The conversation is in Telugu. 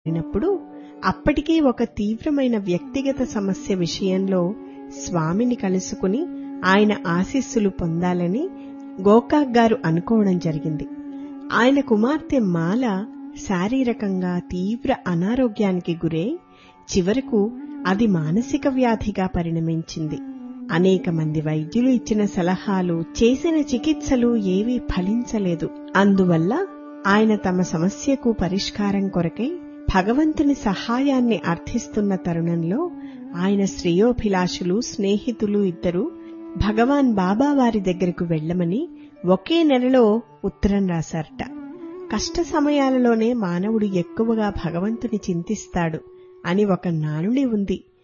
అయినప్పుడు అప్పటికే ఒక తీవ్రమైన వ్యక్తిగత సమస్య విషయంలో స్వామిని కలుసుకుని ఆయన ఆశీస్సులు పొందాలని గోకాక్ గారు అనుకోవడం జరిగింది ఆయన కుమార్తె మాల శారీరకంగా తీవ్ర అనారోగ్యానికి గురై చివరకు అది మానసిక వ్యాధిగా పరిణమించింది అనేక మంది వైద్యులు ఇచ్చిన సలహాలు చేసిన చికిత్సలు ఏవీ ఫలించలేదు అందువల్ల ఆయన తమ సమస్యకు పరిష్కారం కొరకై భగవంతుని సహాయాన్ని అర్థిస్తున్న తరుణంలో ఆయన శ్రేయోభిలాషులు స్నేహితులు ఇద్దరు భగవాన్ బాబా వారి దగ్గరకు వెళ్లమని ఒకే నెలలో ఉత్తరం రాశారట కష్ట సమయాలలోనే మానవుడు ఎక్కువగా భగవంతుని చింతిస్తాడు అని ఒక నానుడి ఉంది